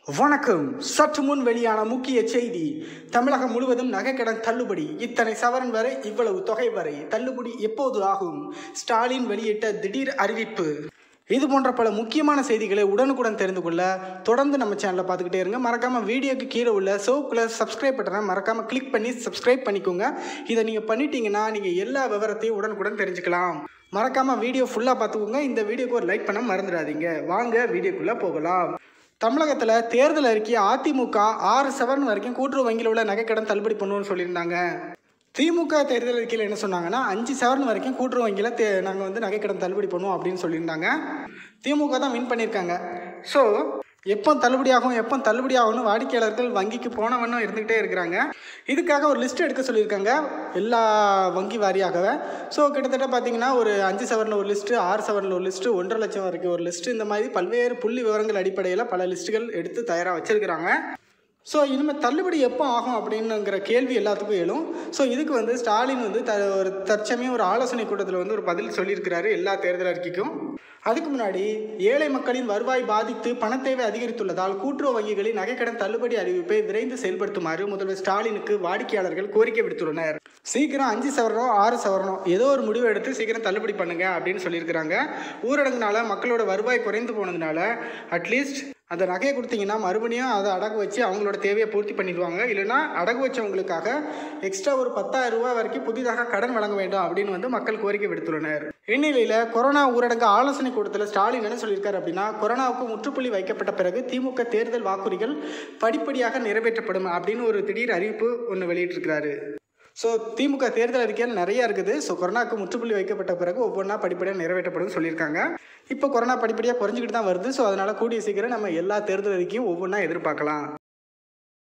வணக்கம் சற்று முன் வெளியான முக்கிய செய்தி தமிழகம் முழுவதும் நகைக்கடன் தள்ளுபடி இத்தனை சவரன் வரை இவ்வளவு தொகை வரை தள்ளுபடி எப்போது ஆகும் ஸ்டாலின் வெளியிட்ட திடீர் அறிவிப்பு இது போன்ற பல முக்கியமான செய்திகளை உடனுக்குடன் தெரிந்து கொள்ள தொடர்ந்து நம்ம சேனலை பார்த்துக்கிட்டே இருங்க மறக்காம வீடியோக்கு கீழே உள்ள சோப்புக்குள்ள சப்ஸ்கிரைப் பட்டனை மறக்காம கிளிக் பண்ணி சப்ஸ்கிரைப் பண்ணிக்கோங்க இதை நீங்கள் பண்ணிட்டீங்கன்னா நீங்கள் எல்லா விவரத்தையும் உடனுக்குடன் தெரிஞ்சுக்கலாம் மறக்காம வீடியோ ஃபுல்லாக பார்த்துக்கோங்க இந்த வீடியோக்கு ஒரு லைக் பண்ண மறந்துடாதீங்க வாங்க வீடியோக்குள்ளே போகலாம் தமிழகத்தில் தேர்தல் அறிக்கை அதிமுக ஆறு செவன் வரைக்கும் கூட்டுறவு வங்கியில் உள்ள நகைக்கடன் தள்ளுபடி பண்ணுவோம்னு சொல்லியிருந்தாங்க திமுக தேர்தல் அறிக்கையில் என்ன சொன்னாங்கன்னா அஞ்சு செவன் வரைக்கும் கூட்டுறவு வங்கியில் தே நாங்கள் வந்து நகைக்கடன் தள்ளுபடி பண்ணுவோம் அப்படின்னு சொல்லியிருந்தாங்க திமுக தான் வின் பண்ணியிருக்காங்க ஸோ எப்போ தள்ளுபடி ஆகும் எப்போ தள்ளுபடி ஆகும்னு வாடிக்கையாளர்கள் வங்கிக்கு போனவண்ணும் இருந்துக்கிட்டே இருக்கிறாங்க இதுக்காக ஒரு லிஸ்ட் எடுக்க சொல்லியிருக்காங்க எல்லா வங்கி வாரியாகவே ஸோ கிட்டத்தட்ட பார்த்தீங்கன்னா ஒரு அஞ்சு சவரில் ஒரு லிஸ்ட்டு ஆறு சவரில் ஒரு லிஸ்ட்டு ஒன்றரை லட்சம் வரைக்கும் ஒரு லிஸ்ட்டு இந்த மாதிரி பல்வேறு புள்ளி விவரங்கள் அடிப்படையில் பல லிஸ்ட்டுகள் எடுத்து தயாராக வச்சிருக்கிறாங்க ஸோ இனிமேல் தள்ளுபடி எப்போ ஆகும் அப்படின்னுங்கிற கேள்வி எல்லாத்துக்கும் எழும் ஸோ இதுக்கு வந்து ஸ்டாலின் வந்து த ஒரு தற்சமயம் ஒரு ஆலோசனை கூட்டத்தில் வந்து ஒரு பதில் சொல்லியிருக்கிறாரு எல்லா தேர்தல் அறிக்கைக்கும் அதுக்கு முன்னாடி ஏழை மக்களின் வருவாய் பாதித்து பணத்தேவை அதிகரித்துள்ளதால் கூட்டுறவு வங்கிகளின் நகைக்கடன் தள்ளுபடி அறிவிப்பை விரைந்து செயல்படுத்துமாறு முதல்வர் ஸ்டாலினுக்கு வாடிக்கையாளர்கள் கோரிக்கை விடுத்துள்ளனர் சீக்கிரம் அஞ்சு சவரனோ ஆறு சவரனோ ஏதோ ஒரு முடிவு எடுத்து சீக்கிரம் தள்ளுபடி பண்ணுங்க அப்படின்னு சொல்லியிருக்கிறாங்க ஊரடங்குனால மக்களோட வருவாய் குறைந்து போனதுனால அட்லீஸ்ட் அந்த நகையை கொடுத்தீங்கன்னா மறுபடியும் அதை அடகு வச்சு அவங்களோட தேவையை பூர்த்தி பண்ணிடுவாங்க இல்லைன்னா அடகு வச்சவங்களுக்காக எக்ஸ்ட்ரா ஒரு பத்தாயிரம் ரூபாய் வரைக்கும் புதிதாக கடன் வழங்க வேண்டும் அப்படின்னு வந்து மக்கள் கோரிக்கை விடுத்துள்ளனர் இந்நிலையில் கொரோனா ஊரடங்கு ஆலோசனை கூட்டத்தில் ஸ்டாலின் என்ன சொல்லியிருக்காரு அப்படின்னா கொரோனாவுக்கு முற்றுப்புள்ளி வைக்கப்பட்ட பிறகு திமுக தேர்தல் வாக்குறுதிகள் படிப்படியாக நிறைவேற்றப்படும் அப்படின்னு ஒரு திடீர் அறிவிப்பு ஒன்று வெளியிட்டிருக்கிறாரு ஸோ திமுக தேர்தல் அறிக்கையில் நிறைய இருக்குது ஸோ கொரோனாவுக்கு முற்றுப்புள்ளி வைக்கப்பட்ட பிறகு ஒவ்வொன்றா படிப்படியாக நிறைவேற்றப்படும் சொல்லியிருக்காங்க இப்போ கொரோனா படிப்படியாக குறைஞ்சிக்கிட்டு தான் வருது ஸோ அதனால் கூடிய சீக்கிரம் நம்ம எல்லா தேர்தல் அறிக்கையும் ஒவ்வொன்றா எதிர்பார்க்கலாம்